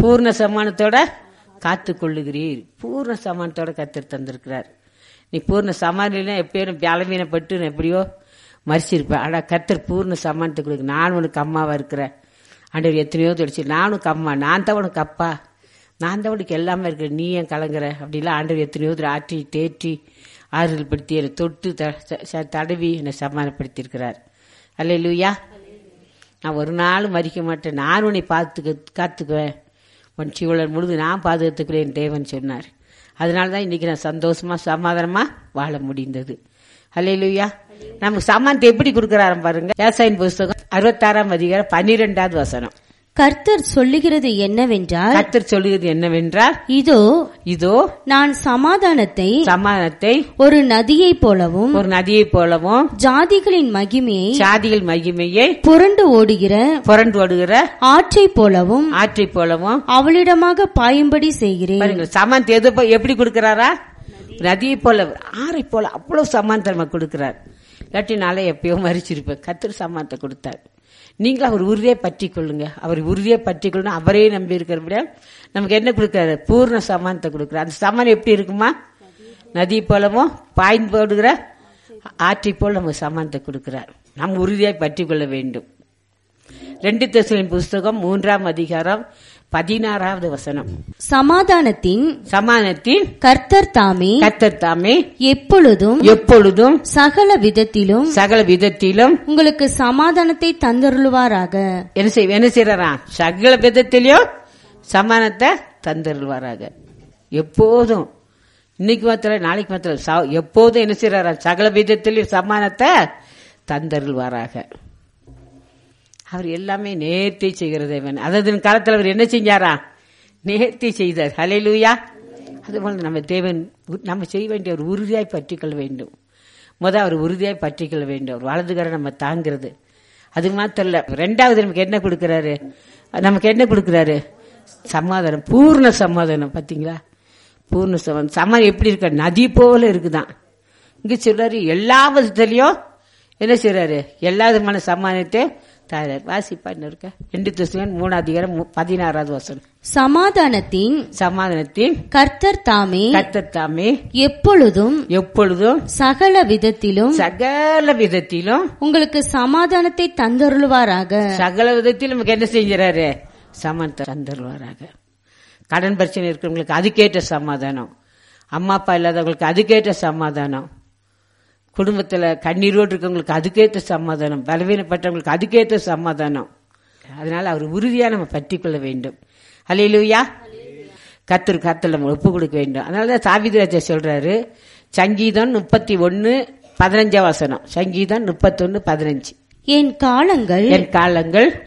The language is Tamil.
பூர்ண சமானத்தோட காத்து கொள்ளுகிறீர் பூர்ண சமானத்தோட கத்தர் தந்திருக்கிறார் நீ பூர்ண சமானில எப்பயும் பலவீனப்பட்டு நான் எப்படியோ மறிச்சிருப்பேன் ஆனா கத்தர் பூர்ண சமானத்தை கொடுக்கு நான் உனக்கு அம்மாவா இருக்கிறேன் ஆண்டவர் எத்தனையோ தொடிச்சு நான் உனக்கு அம்மா நான் தான் உனக்கு அப்பா நான் தான் உனக்கு எல்லாமே இருக்கிறேன் நீ ஏன் கலங்குற அப்படிலாம் ஆண்டவர் எத்தனையோ தடவை ஆற்றி தேற்றி ஆறுதல் படுத்தி என்னை தொட்டு த- ச- ச- தடவி என்னை சமாதானப்படுத்தியிருக்கிறார் அல்ல லூயா நான் ஒரு நாளும் மறிக்க மாட்டேன் நான் உன்னை பார்த்துக்க காத்துக்குவேன் உன் சீவலன் முழுது நான் பாதுகாத்துக்கிறேன் தேவன் சொன்னார் அதனால தான் இன்னைக்கு நான் சந்தோஷமா சமாதானமா வாழ முடிந்தது அல்லேலூயா நமக்கு சமானத்தை எப்படி கொடுக்கறாரு பாருங்க விவசாயின் புஸ்தகம் அறுபத்தாறாம் அதிகாரம் பன்னிரெண்டாவது வசனம் கர்த்தர் சொல்லுகிறது என்னவென்றால் கர்த்தர் சொல்லுகிறது என்னவென்றால் இதோ இதோ நான் சமாதானத்தை சமாதானத்தை ஒரு நதியைப் போலவும் ஒரு நதியைப் போலவும் ஜாதிகளின் மகிமையை சாதிகள் மகிமையை புரண்டு ஓடுகிற புரண்டு ஓடுகிற ஆற்றைப் போலவும் ஆற்றைப் போலவும் அவளிடமாக பாயும்படி செய்கிறேன் பாருங்க சமானத்தை எது போ- எப்படி கொடுக்கறாரா நதியை போல ஆறை போல அவ்வளவு சமானத்தை நமக்கு கொடுக்கிறார் இல்லாட்டி நாளே எப்பயோ மறிச்சிருப்பேன் கத்திர சமானத்தை கொடுத்தார் நீங்க அவர் உறுதியை பற்றி கொள்ளுங்க அவர் உறுதியை பற்றி கொள்ளணும் அவரே நம்பி இருக்கிறபடியா நமக்கு என்ன கொடுக்கிறாரு பூர்ண சமானத்தை கொடுக்கிறார் அந்த சமானம் எப்படி இருக்குமா நதி போலவும் பாய்ந்து போடுகிற ஆற்றை போல் நமக்கு சமானத்தை கொடுக்கிறார் நம்ம உறுதியாய் பற்றி கொள்ள வேண்டும் ரெண்டு தெசலின் புஸ்தகம் மூன்றாம் அதிகாரம் பதினாறாவது வசனம் சமாதானத்தின் சமானத்தின் கர்த்தர் தாமே கத்தர் தாமே எப்பொழுதும் எப்பொழுதும் சகல விதத்திலும் சகல விதத்திலும் உங்களுக்கு சமாதானத்தை தந்தருளுவாராக என்ன செய் என்ன செய்யறா சகல விதத்திலையும் சமானத்தை தந்தருள்வாராக எப்போதும் இன்னைக்கு மாத்திரம் நாளைக்கு மாத்திரம் ச- எப்போதும் என்ன செய்யறாரா சகல விதத்திலையும் சமானத்தை தந்தருள்வாராக அவர் எல்லாமே நேர்த்தி செய்கிற தேவன் அதாவது காலத்தில் அவர் என்ன செஞ்சாரா நேர்த்தி செய்தார் ஹalleluya அதுபோல நம்ம தேவன் உ- நம்ம செய்ய வேண்டிய ஒரு உறுதியாய் பற்றிக்கொள்ள வேண்டும் முத அவர் உறுதியாய் பற்றிக்கொள்ள வேண்டும் அவர் வலதுகரை நம்ம தாங்கிறது அது மாத்திரம் இல்ல ரெண்டாவது நமக்கு என்ன கொடுக்கிறாரு நமக்கு என்ன கொடுக்கிறாரு சமாதானம் பூர்ண சமாதானம் பாத்தீங்களா பூர்ண சமாதானம் சமாதானம் எப்படி இருக்க நதி போல இருக்குதான் இங்க சொல்றாரு எல்லா விதத்திலையும் என்ன செய்றாரு எல்லா விதமான சமாதானத்தை தாரார் வாசிப்பா இன்னும் இருக்க ரெண்டு திசையன் மூணாவது அதிகாரம் மு- பதினாறாவது வசனம் சமாதானத்தின் சமாதானத்தின் கர்த்தர் தாமே கர்த்தர் தாமே எப்பொழுதும் எப்பொழுதும் சகல விதத்திலும் சகல விதத்திலும் உங்களுக்கு சமாதானத்தை தந்தருளுவாராக சகல விதத்திலும் நமக்கு என்ன செஞ்சாரு சமானத்தை தந்துருவாராக கடன் பிரச்சனை இருக்கிறவங்களுக்கு அதுக்கேற்ற சமாதானம் அம்மா அப்பா இல்லாதவங்களுக்கு அதுக்கேற்ற சமாதானம் குடும்பத்துல கண்ணீரோடு இருக்கவங்களுக்கு அதுக்கேற்ற சமாதானம் பலவீனப்பட்டவங்களுக்கு அதுக்கேற்ற சமாதானம் அதனால அவர் உறுதியா நம்ம பற்றி கொள்ள வேண்டும் அல்லையிலூயா கத்தர் கத்தல் நம்ம ஒப்பு கொடுக்க வேண்டும் அதனாலதான் சாவிதிராஜா சொல்றாரு சங்கீதம் முப்பத்தி ஒன்னு பதினஞ்சாம் வசனம் சங்கீதம் முப்பத்தொன்னு பதினஞ்சு என் காலங்கள் என் காலங்கள்